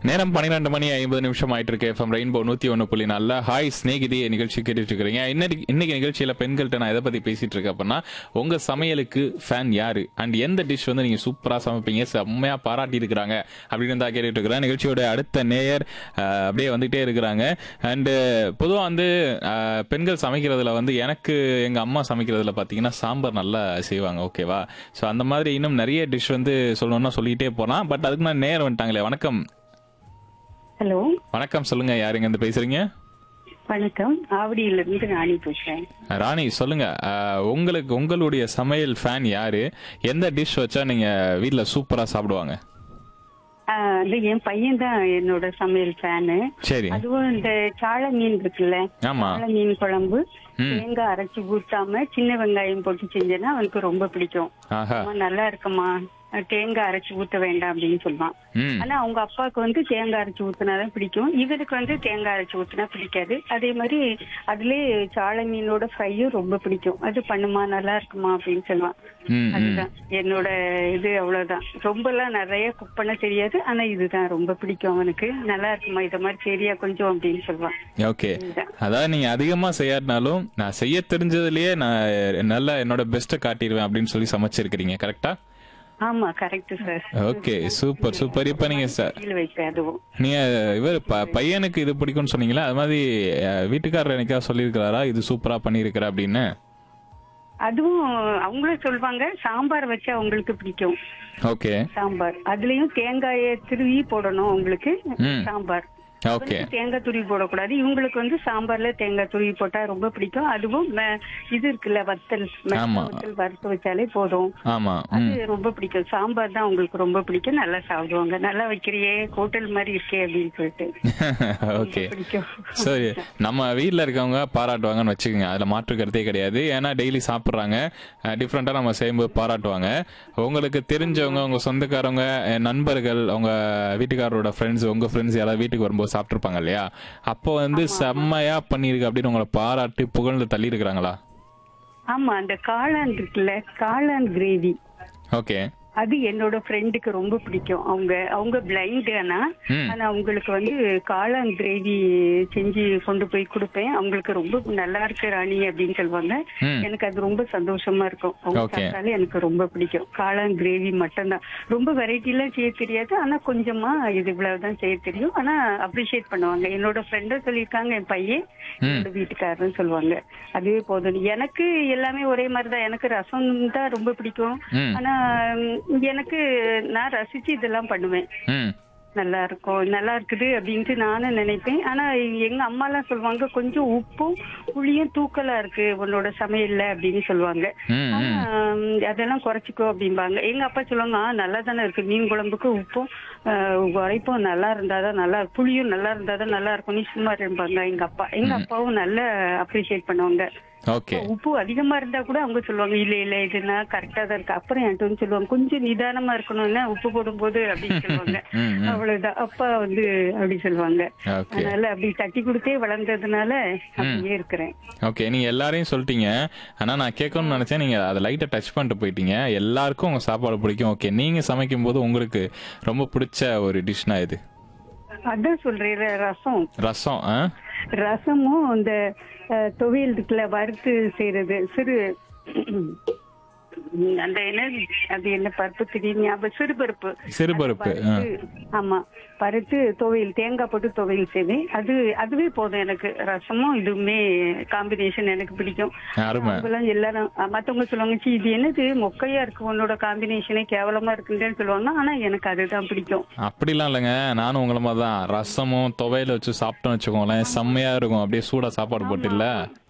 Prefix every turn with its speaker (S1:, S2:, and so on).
S1: நேரம் பன்னிரெண்டு மணி ஐம்பது நிமிஷம் ஆயிட்டு இருக்கு எஃப்எம் ரெயின்போ நூத்தி ஒன்று புள்ளி நாலில் ஹாய் ஸ்நேகிதி நிகழ்ச்சி கேட்டுட்டு இருக்கிறீங்க இன்னைக்கு இன்னைக்கு நிகழ்ச்சியில பெண்கள்கிட்ட நான் எதை பத்தி பேசிட்டு இருக்கேன் அப்படின்னா உங்க சமையலுக்கு ஃபேன் யாரு அண்ட் எந்த டிஷ் வந்து நீங்க சூப்பரா சமைப்பீங்க செம்மையா பாராட்டி இருக்கிறாங்க அப்படின்னு தான் கேட்டுட்டு இருக்கிறேன் நிகழ்ச்சியோட அடுத்த நேயர் அஹ், அப்படியே வந்துட்டே இருக்கிறாங்க அண்டு பொதுவாக வந்து அஹ், பெண்கள் சமைக்கிறதுல வந்து எனக்கு எங்க அம்மா சமைக்கிறதுல பாத்தீங்கன்னா சாம்பார் நல்லா செய்வாங்க ஓகேவா ஸோ அந்த மாதிரி இன்னும் நிறைய டிஷ் வந்து சொல்லணும்னா சொல்லிக்கிட்டே போகலாம் பட் அதுக்கு நான் நேரம் வந்துட்டாங்களே வணக்கம்
S2: ஹலோ
S1: வணக்கம் சொல்லுங்க யாருங்க இருந்து பேசுறீங்க
S2: வணக்கம் ஆவடியில இருந்து ராணி பேசுறேன்
S1: ராணி சொல்லுங்க அஹ், உங்களுக்கு உங்களுடைய சமையல் ஃபேன் யாரு எந்த டிஷ் வச்சா நீங்க வீட்ல சூப்பரா சாப்பிடுவாங்க
S2: ஆஹ் அது என் பையன் தான் என்னோட சமையல் ஃபேனு
S1: சரி
S2: அதுவும் இந்த சாள மீன் இருக்குல்ல
S1: ஆமா
S2: சாள மீன் குழம்பு தேங்காய் அரைச்சி ஊத்தாம சின்ன வெங்காயம் போட்டு செஞ்சேன்னா அவனுக்கு ரொம்ப பிடிக்கும்
S1: ஆஹா
S2: அம்மா, நல்லா இருக்குமா தேங்காய் அரைச்சி ஊத்த வேண்டாம் அப்படின்னு சொல்லுவான்
S1: ம்
S2: ஆனா அவங்க அப்பாவுக்கு வந்து தேங்காய் அரைச்சி ஊத்துனாதான் பிடிக்கும் இவருக்கு வந்து தேங்காய் அரைச்சி ஊத்துனா பிடிக்காது அதே மாதிரி அதுலயே சாள மீனோட ஃப்ரையும் ரொம்ப பிடிக்கும் அது பண்ணுமா நல்லா இருக்குமா அப்படின்னு சொல்லுவான்
S1: ம் ம்
S2: அதுதான் என்னோட இது அவ்வளவுதான் ரொம்ப எல்லாம் நிறைய குக் பண்ண தெரியாது ஆனா இதுதான் ரொம்ப பிடிக்கும் அவனுக்கு நல்லா இருக்குமா இத மாதிரி சரியா கொஞ்சம் அப்படின்னு சொல்லுவான்
S1: ஓகே
S2: இதுதான்.
S1: அதாவது நீங்க அதிகமா செய்யாட்டினாலும் நான் செய்ய தெரிஞ்சதுலயே நான் நல்லா என்னோட பெஸ்ட்டை காட்டிடுவேன் அப்படின்னு சொல்லி சமைச்சிருக்கிறீங்க கரெக்டா
S2: ஆமா correct sir
S1: okay super super இப்ப நீங்க ச-
S2: கீழ வைப்பேன் அதுவும்
S1: நீங்க இவர் ப- பையனுக்கு இது பிடிக்கும்னு சொன்னீங்களா அது மாதிரி அஹ், வீட்டுக்காரர் எனக்கா சொல்லியிருக்கிறாரா இது சூப்பரா பண்ணியிருக்கிற அப்படின்னு
S2: அதுவும் அவங்களும் சொல்லுவாங்க சாம்பார் வச்சா அவங்களுக்கு பிடிக்கும்
S1: ஓகே
S2: சாம்பார் அதுலயும் தேங்காயை திருவி போடணும் உங்களுக்கு
S1: ம்.
S2: சாம்பார்
S1: ஓகே
S2: அவனுக்கு தேங்காய் துருவி போடக்கூடாது இவங்களுக்கு வந்து சாம்பார்ல தேங்காய் துருவி போட்டா ரொம்ப பிடிக்கும் அதுவும் ம- இது இருக்குல்ல வத்தல் மிளகாய்
S1: ஆமா.
S2: வத்தல் வறுத்து வச்சாலே போதும்
S1: ஆமா
S2: அது
S1: ம்
S2: ரொம்ப பிடிக்கும் சாம்பார் தான் உங்களுக்கு ரொம்ப பிடிக்கும் நல்லா சாப்பிடுவாங்க நல்லா வைக்கிறியே ஹோட்டல் மாதிரி இருக்கே அப்படின்னு சொல்லிட்டு
S1: ஓகே
S2: பிடிக்கும்
S1: சரி நம்ம வீட்டில் இருக்கவங்க பாராட்டுவாங்கன்னு வச்சுக்கோங்க அதில் மாற்று கருத்தே கிடையாது ஏன்னா டெய்லி சாப்பிட்றாங்க டிஃப்ரெண்ட்டாக நம்ம செய்யும்போது பாராட்டுவாங்க உங்களுக்கு தெரிஞ்சவங்க உங்கள் சொந்தக்காரவங்க அஹ், நண்பர்கள் உங்க வீட்டுக்காரரோட ஃப்ரெண்ட்ஸ் உங்கள் ஃப்ரெண்ட்ஸ் யாராவது வீட்டுக்கு வரும்போது சாப்பிட்ருப்பாங்க இல்லையா அப்போ வந்து செம்மையா பண்ணியிருக்கு அப்படின்னு உங்களை பாராட்டி புகழ்ந்து தள்ளி இருக்கிறாங்களா
S2: ஆமா அந்த காளான் இருக்குல்ல காளான் கிரேவி
S1: ஓகே
S2: அது என்னோட ஃப்ரெண்டுக்கு ரொம்ப பிடிக்கும் அவங்க அவங்க பிளைண்ட் ஆனா
S1: ம்.
S2: ஆனா அவங்களுக்கு வந்து காளான் கிரேவி செஞ்சு கொண்டு போய் கொடுப்பேன் அவங்களுக்கு ரொம்ப நல்லா இருக்கு ராணி அப்படின்னு சொல்லுவாங்க
S1: ம்.
S2: எனக்கு அது ரொம்ப சந்தோஷமா இருக்கும் அவங்க
S1: Okay.
S2: சாப்பிட்டாலே எனக்கு ரொம்ப பிடிக்கும் காளான் கிரேவி மட்டும்தான் ரொம்ப வெரைட்டி எல்லாம் செய்ய தெரியாது ஆனா கொஞ்சமா இது இவ்வளவுதான் செய்ய தெரியும் ஆனா அப்ரிஷியேட் பண்ணுவாங்க என்னோட ஃப்ரெண்டும் சொல்லியிருக்காங்க என் பையன் என்னோட வீட்டுக்காரரும் சொல்லுவாங்க அதுவே போதும் எனக்கு எல்லாமே ஒரே மாதிரிதான் எனக்கு ரசம் தான் ரொம்ப பிடிக்கும்
S1: ம்
S2: ஆனா ம், எனக்கு நான் ரசிச்சு இதெல்லாம் பண்ணுவேன்
S1: ம்
S2: நல்லா இருக்கும் நல்லா இருக்குது அப்படின்ட்டு நானும் நினைப்பேன் ஆனா எங்க அம்மா எல்லாம் சொல்லுவாங்க கொஞ்சம் உப்பும் புளியும் தூக்கலா இருக்கு உன்னோட சமையல்ல அப்படின்னு சொல்லுவாங்க
S1: ம்
S2: ஆனா
S1: ம்
S2: ம், அதெல்லாம் குறைச்சிக்கோ அப்படிம்பாங்க எங்க அப்பா சொல்லுவாங்க "ஆ, நல்லா தானே இருக்கு மீன் குழம்புக்கு உப்பும் ஆஹ், உரைப்பும் நல்லா இருந்தாதான் நல்லா புளியும் நல்லா இருந்தாதான் நல்லா இருக்கும் நீ சும்மா இருப்பாங்க எங்க அப்பா எங்க அப்பாவும் நல்லா அப்ரிஷியேட் பண்ணுவாங்க
S1: ஓகே
S2: உப்பு அதிகமா இருந்தா கூட அவங்க சொல்லுவாங்க இல்ல இல்ல இதுனா கரெக்டா தான் இருக்கு அப்புறம் என்கிட்ட வந்து சொல்லுவாங்க கொஞ்சம் நிதானமா இருக்கணும்னா உப்பு போடும்போது அப்படின்னு சொல்லுவாங்க
S1: ம் ம்
S2: அவ்வளவுதான் அப்பா வந்து அப்படி சொல்லுவாங்க
S1: ஓகே
S2: அதனால அப்படி தட்டி கொடுத்தே வளர்ந்ததுனால அப்படியே இருக்கிறேன்
S1: ஓகே நீங்க எல்லாரையும் சொல்லிட்டீங்க ஆனா நான் கேட்கணும்னு நினைச்சேன் நீங்க அதை லைட்டா டச் பண்ணிட்டு போயிட்டீங்க எல்லாருக்கும் உங்க சாப்பாடு பிடிக்கும் ஓகே நீங்க சமைக்கும் போது உங்களுக்கு ரொம்ப பிடிச்ச ஒரு டிஷ்னா இது
S2: அதான் சொல்றேன் ரசம்
S1: ரசம் ஆ?
S2: ரசமும் இந்த அஹ், துவையல் இருக்குல்ல வறுத்து செய்யறது சிறு உம், அந்த என்ன அது என்ன பருப்பு திடீர்னு ஞாபகம் சிறுபருப்பு
S1: சிறுபருப்பு ஆ.
S2: வறுத்து, ஆமா பருத்து துவையல் தேங்காய் போட்டு துவையல் செய்வேன் அது அதுவே போதும் எனக்கு ரசமும் இதுவுமே காம்பினேஷன் எனக்கு பிடிக்கும்
S1: அருமை
S2: அவங்கெல்லாம் எல்லாரும் அஹ், மத்தவங்க சொல்லுவாங்க "சீ, இது என்னது மொக்கையா இருக்கு உன்னோட காம்பினேஷனே கேவலமா இருக்குன்னு சொல்லுவாங்க ஆனா எனக்கு அதுதான் பிடிக்கும்
S1: அப்படிலாம் இல்லைங்க நானும் உங்களை மாதிரி தான் ரசமும் துவையில வச்சு சாப்பிட்டோம்னு வச்சுக்கோங்களேன் செம்மையா இருக்கும் அப்படியே சூடா சாப்பாடு போட்டு இல்ல